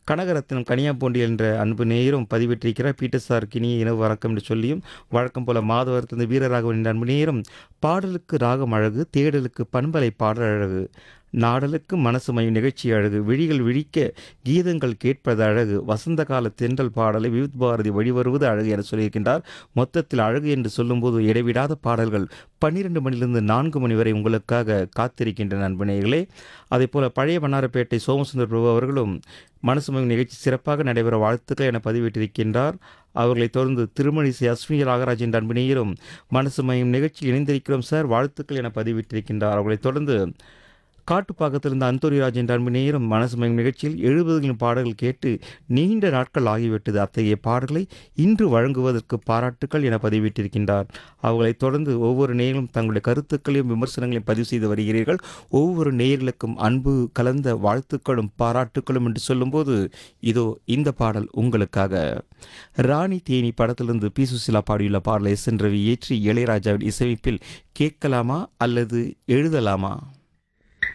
கனகரத்னம் கனியாப்பூண்டி என்ற அன்பு நேயரும் பதிவிட்டிருக்கிறார் Peter sir கினிய இனவு வணக்கம் என்று சொல்லியும் வழக்கம் போல மாதவரத்திலிருந்து வீரராகவன் என்ற அன்பு நேயரும் பாடலுக்கு ராகம் அழகு தேடலுக்கு பண்பலை பாடல் அழகு நாடலுக்கு மனசு மையும் நிகழ்ச்சி அழகு விழிகள் விழிக்க கீதங்கள் கேட்பது அழகு வசந்த கால தென்றல் பாடலை விவித் பாரதி வழிவருவது அழகு என சொல்லியிருக்கின்றார் மொத்தத்தில் அழகு என்று சொல்லும்போது இடைவிடாத பாடல்கள் பன்னிரெண்டு மணிலிருந்து நான்கு மணி வரை உங்களுக்காக காத்திருக்கின்ற நண்பனேர்களே அதே போல பழைய வண்ணாரப்பேட்டை சோமசுந்தர் பிரபு அவர்களும் மனசு மையும் நிகழ்ச்சி சிறப்பாக நடைபெற வாழ்த்துக்கள் என பதிவிட்டிருக்கின்றார் அவர்களைத் தொடர்ந்து திருமணிசை அஸ்வினி ராகராஜ் என்ற அன்பினேயரும் மனசு மையும் நிகழ்ச்சியில் இணைந்திருக்கிறோம் சார் வாழ்த்துக்கள் என பதிவிட்டிருக்கின்றார் அவர்களைத் தொடர்ந்து காட்டுப்பாக்கத்திலிருந்து அந்தோரிராஜ் என்ற அன்பு நேரம் மனசு மயம் நிகழ்ச்சியில் எழுபதுகளின் பாடல்கள் கேட்டு நீண்ட நாட்கள் ஆகிவிட்டது அத்தகைய பாடல்களை இன்று வழங்குவதற்கு பாராட்டுக்கள் என பதிவிட்டிருக்கின்றார் அவர்களைத் தொடர்ந்து ஒவ்வொரு நேயர்களும் தங்களுடைய கருத்துக்களையும் விமர்சனங்களையும் பதிவு செய்து வருகிறீர்கள் ஒவ்வொரு நேயர்களுக்கும் அன்பு கலந்த வாழ்த்துக்களும் பாராட்டுக்களும் என்று சொல்லும்போது இதோ இந்த பாடல் உங்களுக்காக ராணி தேனி படத்திலிருந்து பி சுசிலா பாடியுள்ள பாடலை சென்றவி ஏற்றி இளையராஜாவின் இசையமைப்பில் கேட்கலாமா அல்லது எழுதலாமா